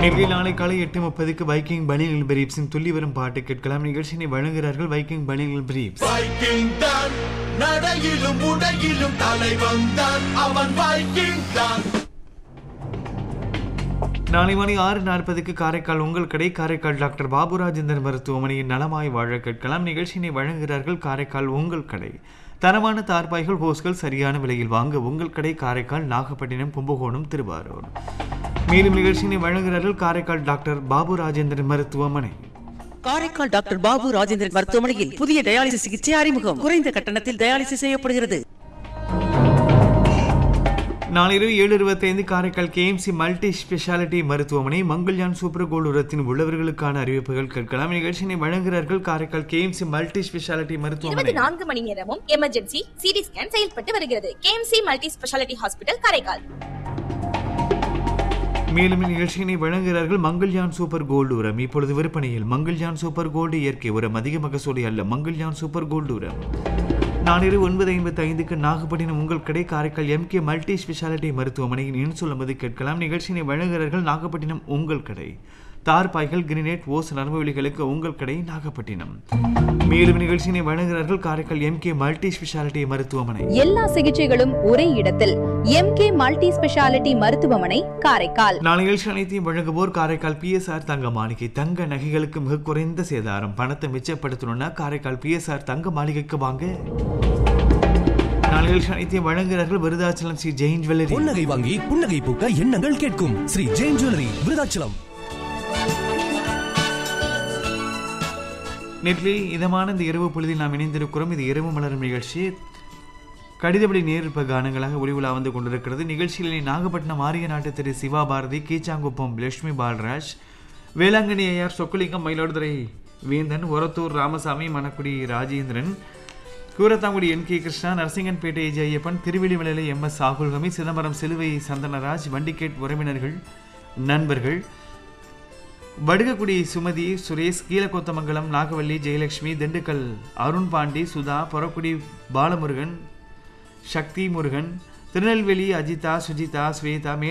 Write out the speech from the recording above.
நேர்களை நாளை காலை எட்டு முப்பதுக்கு வைக்கிங் பனியல் பிரீப்ஸின் துள்ளி வரும் பாட்டு கேட்கலாம் நிகழ்ச்சியினை வழங்குகிறார்கள் வைக்கிங் பனியல் பிரீப்ஸ் வைக்கிங் தான் நடையிலும் உடையிலும் தலைவன் தான் அவன் வைக்கிங் தான் நாளை மணி ஆறு நாற்பதுக்கு காரைக்கால் உங்கள் கடை காரைக்கால் டாக்டர் பாபு ராஜேந்தர் மருத்துவமனையின் நலமாய் வாழ கேட்கலாம் நிகழ்ச்சியினை வழங்குகிறார்கள் காரைக்கால் உங்கள் கடை தரமான தார்பாய்கள் ஹோஸ்கள் சரியான விலையில் வாங்க உங்கள் கடை காரைக்கால் நாகப்பட்டினம் கும்பகோணம் திருவாரூர் மேலும் நிகழ்ச்சியினை வழங்குகிறார்கள் காரைக்கால் டாக்டர் பாபு ராஜேந்திரன் மருத்துவமனை காரைக்கால் டாக்டர் பாபு ராஜேந்திரன் மருத்துவமனையில் புதிய டயாலிசிஸ் சிகிச்சை அறிமுகம் குறைந்த கட்டணத்தில் டயாலிசிஸ் செய்யப்படுகிறது நாளிரவு ஏழு இருபத்தைந்து காரைக்கால் கேஎம்சி மல்டி ஸ்பெஷாலிட்டி மருத்துவமனை மங்கள்யான் சூப்பர் கோல்டு உரத்தின் உள்ளவர்களுக்கான அறிவிப்புகள் கேட்கலாம் நிகழ்ச்சியினை வழங்குகிறார்கள் காரைக்கால் கேஎம்சி மல்டி ஸ்பெஷாலிட்டி மருத்துவமனை இருபத்தி நான்கு மணி நேரமும் எமர்ஜென்சி சிடி ஸ்கேன் செயல்பட்டு வருகிறது KMC multi speciality hospital Karaikal மேலும் நிகழ்ச்சியினை வழங்குகிறார்கள் மங்கள்யான் சூப்பர் கோல்டு உரம் இப்பொழுது விற்பனையில் மங்கள்யான் சூப்பர் கோல்டு இயற்கை உரம் அதிக மகசூலி அல்ல மங்கள்யான் சூப்பர் கோல்டு உரம் நானிரு ஒன்பது ஐம்பத்தி ஐந்துக்கு நாகப்பட்டினம் உங்கள் கடை காரைக்கால் எம்கே மல்டி ஸ்பெஷாலிட்டி மருத்துவமனையின் இன்சொல்லும்போது கேட்கலாம் நிகழ்ச்சியினை வழங்குகிறார்கள் நாகப்பட்டினம் உங்கள் கடை தார்பாய்கள் கிரினேட் ஓஸ் நரம்புவலிகளுக்கு உங்கள் கடை நாகப்பட்டினம் மேலும் நிகழ்ச்சியினை வழங்குகிறார்கள் காரைக்கால் எம்கே மல்டி ஸ்பெஷாலிட்டி மருத்துவமனை எல்லா சிகிச்சைகளும் ஒரே இடத்தில் எம்கே மல்டி ஸ்பெஷாலிட்டி மருத்துவமனை காரைக்கால் நாளை நிகழ்ச்சி அனைத்தையும் வழங்குவோர் காரைக்கால் பிஎஸ்ஆர் தங்க மாளிகை தங்க நகைகளுக்கு மிக குறைந்த சேதாரம் பணத்தை மிச்சப்படுத்தணும்னா காரைக்கால் பிஎஸ்ஆர் தங்க மாளிகைக்கு வாங்க நாளை நிகழ்ச்சி அனைத்தையும் வழங்குகிறார்கள் விருதாச்சலம் ஸ்ரீ ஜெயின் ஜுவல்லரி புன்னகை வாங்கி புன்னகை பூக்க எண்ணங்கள் கேட்கும் ஸ்ரீ ஜெயின் ஜுவல்லரி விருதாச்சலம் நேற்று இதமான இந்த இரவு பொழுதில் நாம் இணைந்திருக்கிறோம் இது இரவு மலரும் நிகழ்ச்சி கடிதப்படி நேரிற்ப கானங்களாக ஒளிவுலா வந்து கொண்டிருக்கிறது நிகழ்ச்சியில் நாகப்பட்டினம் ஆரிய நாட்டு திரு Siva Bharathi Keechankuppam Lakshmi Palraj Velankanni ஐயார் Chokkalingam Mayiladuthurai Vendhan Orathur Ramasamy Manakkudi Rajendran Koorathangudi N K Krishna Narasinganpettai Jaya Ayyappan Thiruvizhimalai M S Sahulkami Chidambaram Siluvai Santhanaraj Vandigate உறவினர்கள் நண்பர்கள் வடுகக்குடி சுமதி சுரேஷ் கீழக்கொத்தமங்கலம் நாகவல்லி ஜெயலட்சுமி திண்டுக்கல் அருண் பாண்டி சுதா பொறக்குடி பாலமுருகன் சக்தி முருகன் திருநெல்வேலி அஜிதா சுஜிதா ஸ்வேதா